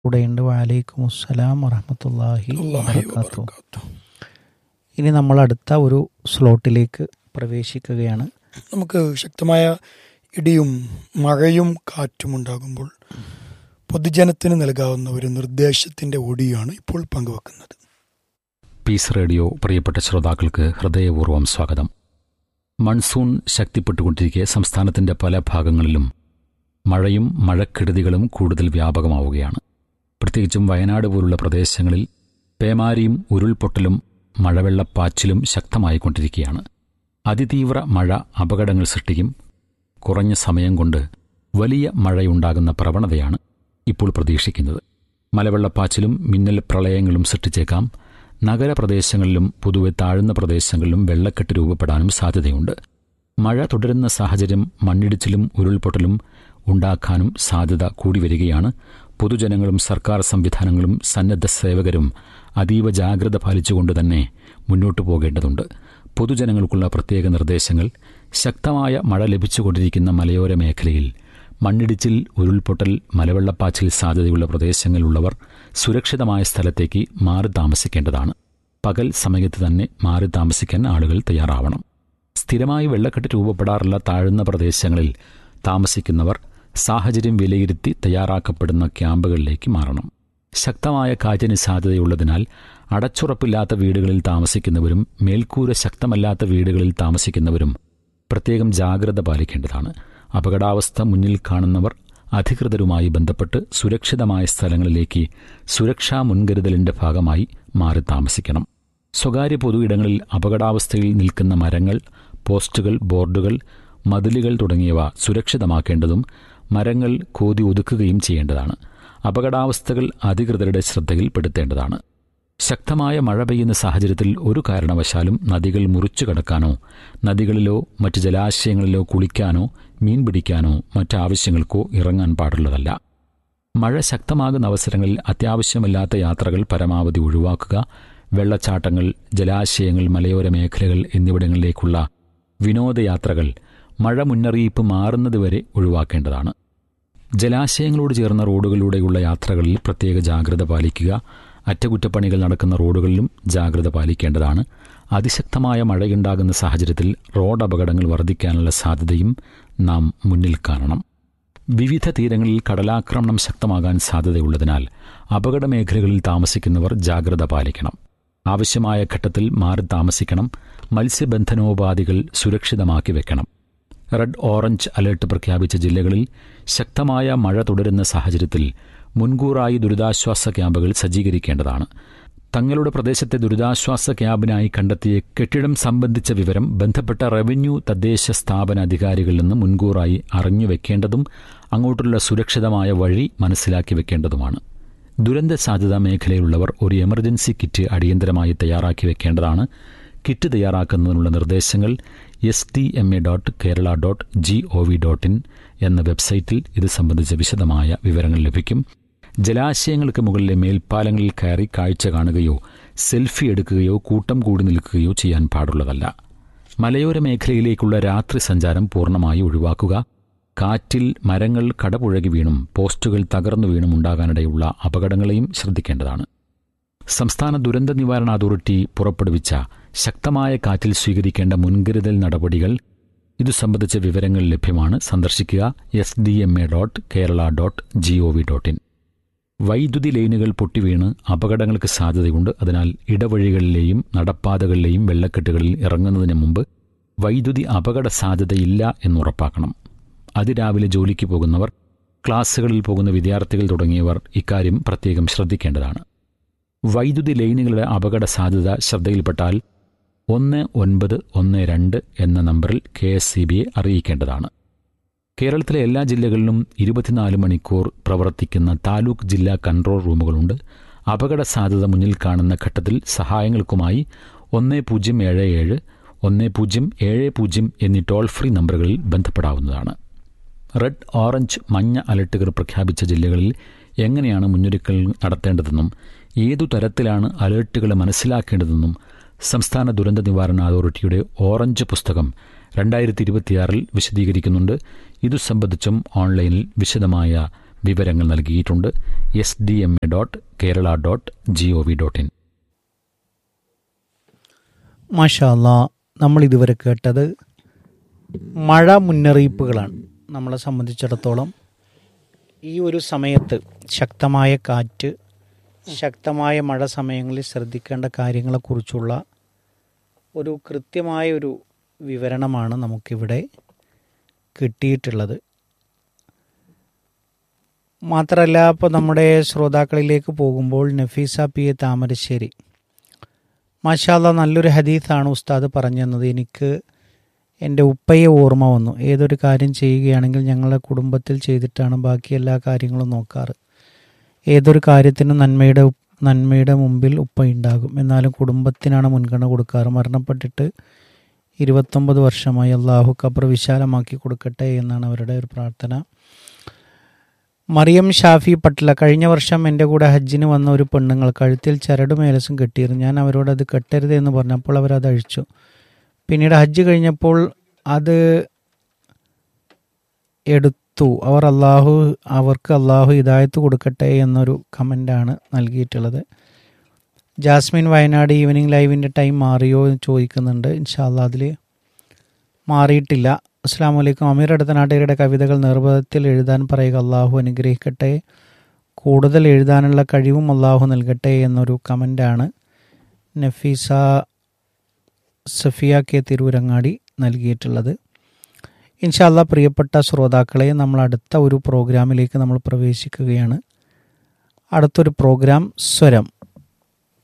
കൂടെയുണ്ട് വാലൈക്കും അസ്സലാം വറഹമത്തല്ലാഹി അല്ലാഹി വബർക്കാത്തു വബറകാത്തു. ഇനി നമ്മൾ അടുത്ത ഒരു സ്ലോട്ടിലേക്ക് പ്രവേശിക്കുകയാണ് നമുക്ക് ശക്തമായ ഇടിയും മഴയും കാറ്റും ഉണ്ടാകുമ്പോൾ പൊതുജനത്തിന് നൽകാവുന്ന ഒരു നിർദ്ദേശത്തിന്റെ ഓഡിയോയാണ് ഇപ്പോൾ പങ്കുവെക്കുന്നത് പീസ് റേഡിയോ പ്രിയപ്പെട്ട ശ്രോതാക്കൾക്ക് ഹൃദയപൂർവ്വം സ്വാഗതം മൺസൂൺ ശക്തിപ്പെട്ടുകൊണ്ടിരിക്കെ സംസ്ഥാനത്തിന്റെ പല ഭാഗങ്ങളിലും മഴയും മഴക്കെടുതികളും കൂടുതൽ വ്യാപകമാവുകയാണ് പ്രത്യേകിച്ചും വയനാട് പോലുള്ള പ്രദേശങ്ങളിൽ പേമാരിയും ഉരുൾപൊട്ടലും മഴവെള്ളപ്പാച്ചിലും ശക്തമായിക്കൊണ്ടിരിക്കുകയാണ് അതിതീവ്ര മഴ അപകടങ്ങൾ സൃഷ്ടിക്കും കുറഞ്ഞ സമയം കൊണ്ട് വലിയ മഴയുണ്ടാകുന്ന പ്രവണതയാണ് ഇപ്പോൾ പ്രതീക്ഷിക്കുന്നത് മലവെള്ളപ്പാച്ചിലും മിന്നൽ പ്രളയങ്ങളും സൃഷ്ടിച്ചേക്കാം നഗരപ്രദേശങ്ങളിലും പൊതുവെ താഴ്ന്ന പ്രദേശങ്ങളിലും വെള്ളക്കെട്ട് രൂപപ്പെടാനും സാധ്യതയുണ്ട് മഴ തുടരുന്ന സാഹചര്യം മണ്ണിടിച്ചിലും ഉരുൾപൊട്ടലും ഉണ്ടാക്കാനും സാധ്യത കൂടി വരികയാണ് പൊതുജനങ്ങളും സർക്കാർ സംവിധാനങ്ങളും സന്നദ്ധ സേവകരും അതീവ ജാഗ്രത പാലിച്ചുകൊണ്ട് തന്നെ മുന്നോട്ടു പോകേണ്ടതുണ്ട് പൊതുജനങ്ങൾക്കുള്ള പ്രത്യേക നിർദ്ദേശങ്ങൾ ശക്തമായ മഴ ലഭിച്ചുകൊണ്ടിരിക്കുന്ന മലയോര മേഖലയിൽ മണ്ണിടിച്ചിൽ ഉരുൾപൊട്ടൽ മലവെള്ളപ്പാച്ചിൽ സാധ്യതയുള്ള പ്രദേശങ്ങളിലുള്ളവർ സുരക്ഷിതമായ സ്ഥലത്തേക്ക് മാറി താമസിക്കേണ്ടതാണ് പകൽ സമയത്ത് തന്നെ മാറി താമസിക്കാൻ ആളുകൾ തയ്യാറാവണം സ്ഥിരമായി വെള്ളക്കെട്ട് രൂപപ്പെടാറുള്ള താഴ്ന്ന പ്രദേശങ്ങളിൽ താമസിക്കുന്നവർ സാഹചര്യം വിലയിരുത്തി തയ്യാറാക്കപ്പെടുന്ന ക്യാമ്പുകളിലേക്ക് മാറണം ശക്തമായ കാറ്റിന് സാധ്യതയുള്ളതിനാൽ അടച്ചുറപ്പില്ലാത്ത വീടുകളിൽ താമസിക്കുന്നവരും മേൽക്കൂര ശക്തമല്ലാത്ത വീടുകളിൽ താമസിക്കുന്നവരും പ്രത്യേകം ജാഗ്രത പാലിക്കേണ്ടതാണ് അപകടാവസ്ഥ മുന്നിൽ കാണുന്നവർ അധികൃതരുമായി ബന്ധപ്പെട്ട് സുരക്ഷിതമായ സ്ഥലങ്ങളിലേക്ക് സുരക്ഷാ മുൻകരുതലിന്റെ ഭാഗമായി മാറി താമസിക്കണം സ്വകാര്യ പൊതു ഇടങ്ങളിൽ അപകടാവസ്ഥയിൽ നിൽക്കുന്ന മരങ്ങൾ പോസ്റ്റുകൾ ബോർഡുകൾ മതിലുകൾ തുടങ്ങിയവ സുരക്ഷിതമാക്കേണ്ടതും മരങ്ങൾ കോതി ഒതുക്കുകയും ചെയ്യേണ്ടതാണ് അപകടാവസ്ഥകൾ അധികൃതരുടെ ശ്രദ്ധയിൽപ്പെടുത്തേണ്ടതാണ് ശക്തമായ മഴ പെയ്യുന്ന സാഹചര്യത്തിൽ ഒരു കാരണവശാലും നദികൾ മുറിച്ചു കടക്കാനോ നദികളിലോ മറ്റ് ജലാശയങ്ങളിലോ കുളിക്കാനോ മീൻ പിടിക്കാനോ മറ്റാവശ്യങ്ങൾക്കോ ഇറങ്ങാൻ പാടുള്ളതല്ല മഴ ശക്തമാകുന്ന അവസരങ്ങളിൽ അത്യാവശ്യമല്ലാത്ത യാത്രകൾ പരമാവധി ഒഴിവാക്കുക വെള്ളച്ചാട്ടങ്ങൾ ജലാശയങ്ങൾ മലയോര മേഖലകൾ എന്നിവിടങ്ങളിലേക്കുള്ള വിനോദയാത്രകൾ മഴ മുന്നറിയിപ്പ് മാറുന്നതുവരെ ഒഴിവാക്കേണ്ടതാണ് ജലാശയങ്ങളോട് ചേർന്ന റോഡുകളിലൂടെയുള്ള യാത്രകളിൽ പ്രത്യേക ജാഗ്രത പാലിക്കുക അറ്റകുറ്റപ്പണികൾ നടക്കുന്ന റോഡുകളിലും ജാഗ്രത പാലിക്കേണ്ടതാണ് അതിശക്തമായ മഴയുണ്ടാകുന്ന സാഹചര്യത്തിൽ റോഡ് അപകടങ്ങൾ വർദ്ധിക്കാനുള്ള സാധ്യതയും നാം മുന്നിൽ കാണണം വിവിധ തീരങ്ങളിൽ കടലാക്രമണം ശക്തമാകാൻ സാധ്യതയുള്ളതിനാൽ അപകട മേഖലകളിൽ താമസിക്കുന്നവർ ജാഗ്രത പാലിക്കണം ആവശ്യമായ ഘട്ടത്തിൽ മാറി താമസിക്കണം മത്സ്യബന്ധനോപാധികൾ സുരക്ഷിതമാക്കി വെക്കണം റെഡ് ഓറഞ്ച് അലർട്ട് പ്രഖ്യാപിച്ച ജില്ലകളിൽ ശക്തമായ മഴ തുടരുന്ന സാഹചര്യത്തിൽ മുൻകൂറായി ദുരിതാശ്വാസ ക്യാമ്പുകൾ സജ്ജീകരിക്കേണ്ടതാണ് തങ്ങളുടെ പ്രദേശത്തെ ദുരിതാശ്വാസ ക്യാമ്പിനായി കണ്ടെത്തിയ കെട്ടിടം സംബന്ധിച്ച വിവരം ബന്ധപ്പെട്ട റവന്യൂ തദ്ദേശ സ്ഥാപന അധികാരികളിൽ നിന്ന് മുൻകൂറായി അറിഞ്ഞു വെക്കേണ്ടതും അങ്ങോട്ടുള്ള സുരക്ഷിതമായ വഴി മനസ്സിലാക്കി വെക്കേണ്ടതുമാണ് ദുരന്ത സാധ്യതാ മേഖലയിലുള്ളവർ ഒരു എമർജൻസി കിറ്റ് അടിയന്തരമായി തയ്യാറാക്കി വെക്കേണ്ടതാണ് കിറ്റ് തയ്യാറാക്കുന്നതിനുള്ള നിർദ്ദേശങ്ങൾ S T M A dot Kerala dot G O V dot in എന്ന വെബ്സൈറ്റിൽ ഇത് സംബന്ധിച്ച വിശദമായ വിവരങ്ങൾ ലഭിക്കും ജലാശയങ്ങൾക്ക് മുകളിലെ മേൽപ്പാലങ്ങളിൽ കയറി കാഴ്ച കാണുകയോ സെൽഫി എടുക്കുകയോ കൂട്ടം കൂടി നിൽക്കുകയോ ചെയ്യാൻ പാടുള്ളതല്ല മലയോര മേഖലയിലേക്കുള്ള രാത്രി സഞ്ചാരം പൂർണ്ണമായി ഒഴിവാക്കുക കാറ്റിൽ മരങ്ങൾ കടപുഴകി വീണും പോസ്റ്റുകൾ തകർന്നു വീണും ഉണ്ടാകാനിടയുള്ള അപകടങ്ങളെയും ശ്രദ്ധിക്കേണ്ടതാണ് സംസ്ഥാന ദുരന്ത നിവാരണ അതോറിറ്റി പുറപ്പെടുവിച്ച ശക്തമായ കാറ്റിൽ സ്വീകരിക്കേണ്ട മുൻകരുതൽ നടപടികൾ ഇതു സംബന്ധിച്ച വിവരങ്ങൾ ലഭ്യമാണ് സന്ദർശിക്കുക S D M A dot Kerala dot G O V dot in വൈദ്യുതി ലൈനുകൾ പൊട്ടിവീണ് അപകടങ്ങൾക്ക് സാധ്യതയുണ്ട് അതിനാൽ ഇടവഴികളിലെയും നടപ്പാതകളിലെയും വെള്ളക്കെട്ടുകളിൽ ഇറങ്ങുന്നതിന് മുമ്പ് വൈദ്യുതി അപകട സാധ്യതയില്ല എന്നുറപ്പാക്കണം അതിരാവിലെ ജോലിക്ക് പോകുന്നവർ ക്ലാസ്സുകളിൽ പോകുന്ന വിദ്യാർത്ഥികൾ തുടങ്ങിയവർ ഇക്കാര്യം പ്രത്യേകം ശ്രദ്ധിക്കേണ്ടതാണ് വൈദ്യുതി ലൈനുകളുടെ അപകട സാധ്യത ശ്രദ്ധയിൽപ്പെട്ടാൽ ഒന്ന് ഒൻപത് ഒന്ന് രണ്ട് എന്ന നമ്പറിൽ കെ എസ് സി ബിയെ അറിയിക്കേണ്ടതാണ് കേരളത്തിലെ എല്ലാ ജില്ലകളിലും ഇരുപത്തിനാല് മണിക്കൂർ പ്രവർത്തിക്കുന്ന താലൂക്ക് ജില്ലാ കൺട്രോൾ റൂമുകളുണ്ട് അപകട സാധ്യത മുന്നിൽ കാണുന്ന ഘട്ടത്തിൽ സഹായങ്ങൾക്കുമായി ഒന്ന് പൂജ്യം ഏഴ് ഏഴ് ഒന്ന് പൂജ്യം ഏഴ് പൂജ്യം എന്നീ ടോൾ ഫ്രീ നമ്പറുകളിൽ ബന്ധപ്പെടാവുന്നതാണ് റെഡ് ഓറഞ്ച് മഞ്ഞ അലർട്ടുകൾ പ്രഖ്യാപിച്ച ജില്ലകളിൽ എങ്ങനെയാണ് മുന്നൊരുക്കൽ നടത്തേണ്ടതെന്നും ഏതു തരത്തിലാണ് അലർട്ടുകൾ മനസ്സിലാക്കേണ്ടതെന്നും സംസ്ഥാന ദുരന്ത നിവാരണ അതോറിറ്റിയുടെ ഓറഞ്ച് പുസ്തകം രണ്ടായിരത്തി ഇരുപത്തിയാറിൽ വിശദീകരിക്കുന്നുണ്ട് ഇതു സംബന്ധിച്ചും ഓൺലൈനിൽ വിശദമായ വിവരങ്ങൾ നൽകിയിട്ടുണ്ട് S D M A dot Kerala dot G O V dot in മാഷാല്ല നമ്മൾ ഇതുവരെ കേട്ടത് മഴ മുന്നറിയിപ്പുകളാണ് നമ്മളെ സംബന്ധിച്ചിടത്തോളം ഈ ഒരു സമയത്ത് ശക്തമായ കാറ്റ് ശക്തമായ മഴ സമയങ്ങളിൽ ശ്രദ്ധിക്കേണ്ട കാര്യങ്ങളെക്കുറിച്ചുള്ള ഒരു കൃത്യമായ ഒരു വിവരണമാണ് നമുക്കിവിടെ കിട്ടിയിട്ടുള്ളത് മാത്രമല്ല ഇപ്പോൾ നമ്മുടെ ശ്രോതാക്കളിലേക്ക് പോകുമ്പോൾ നഫീസ പി എ താമരശ്ശേരി മാഷാല്ല നല്ലൊരു ഹദീസാണ് ഉസ്താദ് പറഞ്ഞു തന്നത് എനിക്ക് എൻ്റെ ഉപ്പയെ ഓർമ്മ വന്നു ഏതൊരു കാര്യം ചെയ്യുകയാണെങ്കിൽ ഞങ്ങളുടെ കുടുംബത്തിൽ ചെയ്തിട്ടാണ് ബാക്കി എല്ലാ കാര്യങ്ങളും നോക്കാറ് ഏതൊരു കാര്യത്തിനും നന്മയുടെ ഉപ്പ്- നന്മയുടെ മുമ്പിൽ ഉപ്പ ഉണ്ടാകും എന്നാലും കുടുംബത്തിനാണ് മുൻഗണന കൊടുക്കാറ് മരണപ്പെട്ടിട്ട് ഇരുപത്തൊമ്പത് വർഷമായി അള്ളാഹു ഖബർ വിശാലമാക്കി കൊടുക്കട്ടെ എന്നാണ് അവരുടെ ഒരു പ്രാർത്ഥന മറിയം ഷാഫി പട്ല കഴിഞ്ഞ വർഷം എൻ്റെ കൂടെ ഹജ്ജിന് വന്ന ഒരു പെണ്ണുങ്ങൾ കഴുത്തിൽ ചരട് മേലസും കെട്ടിയിരുന്നു ഞാൻ അവരോട് അത് കെട്ടരുത് എന്ന് പറഞ്ഞപ്പോൾ അവരത് അഴിച്ചു പിന്നീട് ഹജ്ജ് കഴിഞ്ഞപ്പോൾ അത് എടുത്തു അവർ അള്ളാഹു അവർക്ക് അള്ളാഹു ഹിദായത്ത് കൊടുക്കട്ടെ എന്നൊരു കമൻ്റാണ് നൽകിയിട്ടുള്ളത് ജാസ്മിൻ വയനാട് ഈവനിങ് ലൈവിൻ്റെ ടൈം മാറിയോ എന്ന് ചോദിക്കുന്നുണ്ട് ഇൻഷാല്ലാ അതിൽ മാറിയിട്ടില്ല അസ്സാം വലൈക്കും അമീർ അടുത്ത നാട്ടുകാരുടെ കവിതകൾ നിർബന്ധത്തിൽ എഴുതാൻ പറയുക അള്ളാഹു അനുഗ്രഹിക്കട്ടെ കൂടുതൽ എഴുതാനുള്ള കഴിവും അള്ളാഹു നൽകട്ടെ എന്നൊരു കമൻ്റാണ് നഫീസ സഫിയ കെ തിരൂരങ്ങാടി നൽകിയിട്ടുള്ളത് ഇൻഷാല്ല പ്രിയപ്പെട്ട ശ്രോതാക്കളെ നമ്മൾ അടുത്ത ഒരു പ്രോഗ്രാമിലേക്ക് നമ്മൾ പ്രവേശിക്കുകയാണ് അടുത്തൊരു പ്രോഗ്രാം സ്വരം